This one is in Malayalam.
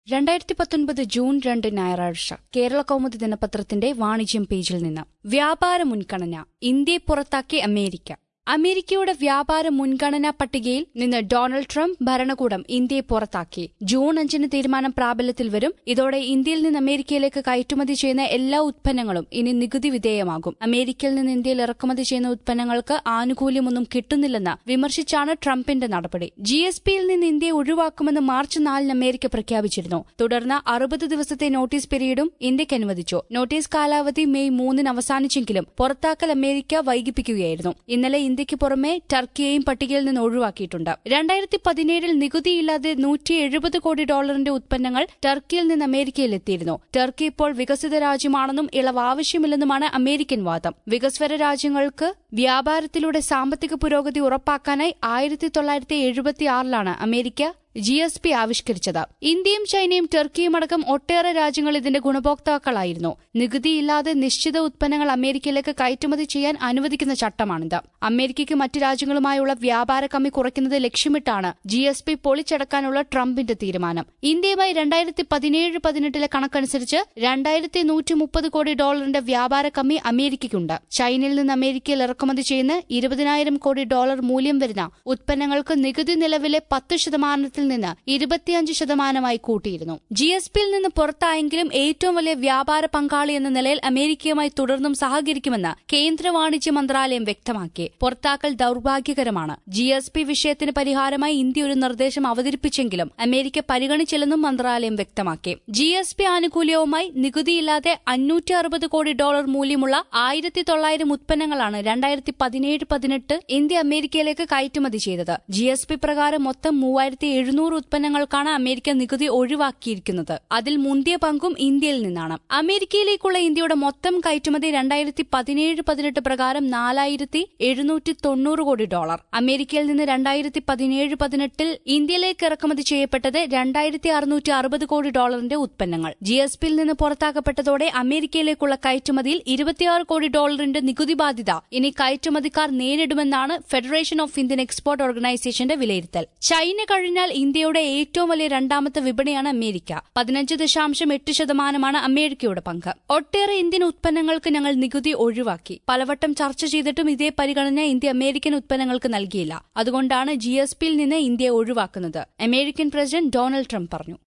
രണ്ടായിരത്തി പത്തൊൻപത് ജൂൺ രണ്ട് ഞായറാഴ്ച കേരള കൗമുദി ദിനപത്രത്തിന്റെ വാണിജ്യം പേജിൽ നിന്ന് വ്യാപാര മുൻഗണന ഇന്ത്യയെ പുറത്താക്കി അമേരിക്ക അമേരിക്കയുടെ വ്യാപാര മുൻഗണനാ പട്ടികയിൽ നിന്ന് ഡൊണാൾഡ് ട്രംപ് ഭരണകൂടം ഇന്ത്യയെ പുറത്താക്കി ജൂൺ അഞ്ചിന് തീരുമാനം പ്രാബല്യത്തിൽ വരും ഇതോടെ ഇന്ത്യയിൽ നിന്ന് അമേരിക്കയിലേക്ക് കയറ്റുമതി ചെയ്യുന്ന എല്ലാ ഉത്പന്നങ്ങളും ഇനി നികുതി വിധേയമാകും അമേരിക്കയിൽ നിന്ന് ഇന്ത്യയിൽ ഇറക്കുമതി ചെയ്യുന്ന ഉത്പന്നങ്ങൾക്ക് ആനുകൂല്യമൊന്നും കിട്ടുന്നില്ലെന്ന് വിമർശിച്ചാണ് ട്രംപിന്റെ നടപടി ജി എസ് പിയിൽ നിന്ന് ഇന്ത്യയെ ഒഴിവാക്കുമെന്ന് മാർച്ച് നാലിന് അമേരിക്ക പ്രഖ്യാപിച്ചിരുന്നു തുടർന്ന് അറുപത് ദിവസത്തെ നോട്ടീസ് പീരീഡും ഇന്ത്യക്ക് അനുവദിച്ചു നോട്ടീസ് കാലാവധി മെയ് മൂന്നിന് അവസാനിച്ചെങ്കിലും പുറത്താക്കൽ അമേരിക്ക വൈകിപ്പിക്കുകയായിരുന്നു ഇന്നലെ ഇന്ത്യക്ക് പുറമെ ടർക്കിയെയും പട്ടികയിൽ നിന്ന് ഒഴിവാക്കിയിട്ടുണ്ട് രണ്ടായിരത്തി പതിനേഴിൽ നികുതിയില്ലാതെ നൂറ്റി എഴുപത് കോടി ഡോളറിന്റെ ഉത്പന്നങ്ങൾ ടർക്കിയിൽ നിന്ന് അമേരിക്കയിൽ എത്തിയിരുന്നു ടർക്കി ഇപ്പോൾ വികസിത രാജ്യമാണെന്നും ഇളവ് ആവശ്യമില്ലെന്നുമാണ് അമേരിക്കൻ വാദം വികസ്വര രാജ്യങ്ങൾക്ക് വ്യാപാരത്തിലൂടെ സാമ്പത്തിക പുരോഗതി ഉറപ്പാക്കാനായി ആയിരത്തി തൊള്ളായിരത്തി എഴുപത്തിയാറിലാണ് അമേരിക്ക ജി എസ് പി ആവിഷ്കരിച്ചത് ഇന്ത്യയും ചൈനയും ടർക്കിയും അടക്കം ഒട്ടേറെ രാജ്യങ്ങൾ ഇതിന്റെ ഗുണഭോക്താക്കളായിരുന്നു നികുതിയില്ലാതെ നിശ്ചിത ഉത്പന്നങ്ങൾ അമേരിക്കയിലേക്ക് കയറ്റുമതി ചെയ്യാൻ അനുവദിക്കുന്ന ചട്ടമാണിത് അമേരിക്കയ്ക്ക് മറ്റു രാജ്യങ്ങളുമായുള്ള വ്യാപാര കമ്മി കുറയ്ക്കുന്നത് ലക്ഷ്യമിട്ടാണ് ജി എസ് പി പൊളിച്ചടക്കാനുള്ള ട്രംപിന്റെ തീരുമാനം ഇന്ത്യയുമായി രണ്ടായിരത്തി പതിനേഴ് പതിനെട്ടിലെ കണക്കനുസരിച്ച് രണ്ടായിരത്തി നൂറ്റി മുപ്പത് കോടി ഡോളറിന്റെ വ്യാപാര കമ്മി അമേരിക്കയ്ക്കുണ്ട് ചൈനയിൽ നിന്ന് അമേരിക്കയിൽ ഇറക്കുമതി ചെയ്യുന്ന ഇരുപതിനായിരം കോടി ഡോളർ മൂല്യം വരുന്ന ഉത്പന്നങ്ങൾക്ക് നികുതി നിലവിലെ പത്ത് ശതമാനത്തിൽ നിന്ന് ഇരുപത്തിയഞ്ച് ശതമാനമായി കൂട്ടിയിരുന്നു ജി എസ് പിയിൽ നിന്ന് പുറത്തായെങ്കിലും ഏറ്റവും വലിയ വ്യാപാര പങ്കാളി എന്ന നിലയിൽ അമേരിക്കയുമായി തുടർന്നും സഹകരിക്കുമെന്ന് കേന്ദ്ര വാണിജ്യ മന്ത്രാലയം വ്യക്തമാക്കി പുറത്താക്കൽ ദൌർഭാഗ്യകരമാണ് ജി എസ് പി വിഷയത്തിന് പരിഹാരമായി ഇന്ത്യ ഒരു നിർദ്ദേശം അവതരിപ്പിച്ചെങ്കിലും അമേരിക്ക പരിഗണിച്ചില്ലെന്നും മന്ത്രാലയം വ്യക്തമാക്കി ജി എസ് പി ആനുകൂല്യവുമായി നികുതിയില്ലാതെ അഞ്ഞൂറ്റി അറുപത് കോടി ഡോളർ മൂല്യമുള്ള ആയിരത്തി തൊള്ളായിരം ഉത്പന്നങ്ങളാണ് രണ്ടായിരത്തി പതിനേഴ് പതിനെട്ട് ഇന്ത്യ അമേരിക്കയിലേക്ക് കയറ്റുമതി ചെയ്തത് ജി എസ് പി പ്രകാരം മൊത്തം മൂവായിരത്തി എഴുന്നൂറ് ഉത്പന്നങ്ങൾക്കാണ് അമേരിക്ക നികുതി ഒഴിവാക്കിയിരിക്കുന്നത് അതിൽ മുന്തിയ പങ്കും ഇന്ത്യയിൽ നിന്നാണ് അമേരിക്കയിലേക്കുള്ള ഇന്ത്യയുടെ മൊത്തം കയറ്റുമതി രണ്ടായിരത്തി പതിനേഴ് പതിനെട്ട് പ്രകാരം നാലായിരത്തി എഴുന്നൂറ്റി തൊണ്ണൂറ് കോടി ഡോളർ അമേരിക്കയിൽ നിന്ന് രണ്ടായിരത്തി പതിനേഴ് പതിനെട്ടിൽ ഇന്ത്യയിലേക്ക് ഇറക്കുമതി ചെയ്യപ്പെട്ടത് രണ്ടായിരത്തി അറുന്നൂറ്റി അറുപത് കോടി ഡോളറിന്റെ ഉത്പന്നങ്ങൾ ജി എസ് പിയിൽ നിന്ന് പുറത്താക്കപ്പെട്ടതോടെ അമേരിക്കയിലേക്കുള്ള കയറ്റുമതിയിൽ ഇരുപത്തിയാറ് കോടി ഡോളറിന്റെ നികുതി ബാധ്യത ഇനി കയറ്റുമതിക്കാർ നേരിടുമെന്നാണ് ഫെഡറേഷൻ ഓഫ് ഇന്ത്യൻ എക്സ്പോർട്ട് ഓർഗനൈസേഷന്റെ വിലയിരുത്തൽ ചൈന കഴിഞ്ഞാൽ ഇന്ത്യയുടെ ഏറ്റവും വലിയ രണ്ടാമത്തെ വിപണിയാണ് അമേരിക്ക പതിനഞ്ച് ദശാംശം എട്ട് ശതമാനമാണ് അമേരിക്കയുടെ പങ്ക് ഒട്ടേറെ ഇന്ത്യൻ ഉത്പന്നങ്ങൾക്ക് ഞങ്ങൾ നികുതി ഒഴിവാക്കി പലവട്ടം ചർച്ച ചെയ്തിട്ടും ഇതേ പരിഗണന ഇന്ത്യ അമേരിക്കൻ ഉത്പന്നങ്ങൾക്ക് നൽകിയില്ല അതുകൊണ്ടാണ് ജി എസ് പിയിൽ നിന്ന് ഇന്ത്യയെ ഒഴിവാക്കുന്നത് അമേരിക്കൻ പ്രസിഡന്റ് ഡൊണാൾഡ് ട്രംപ് പറഞ്ഞു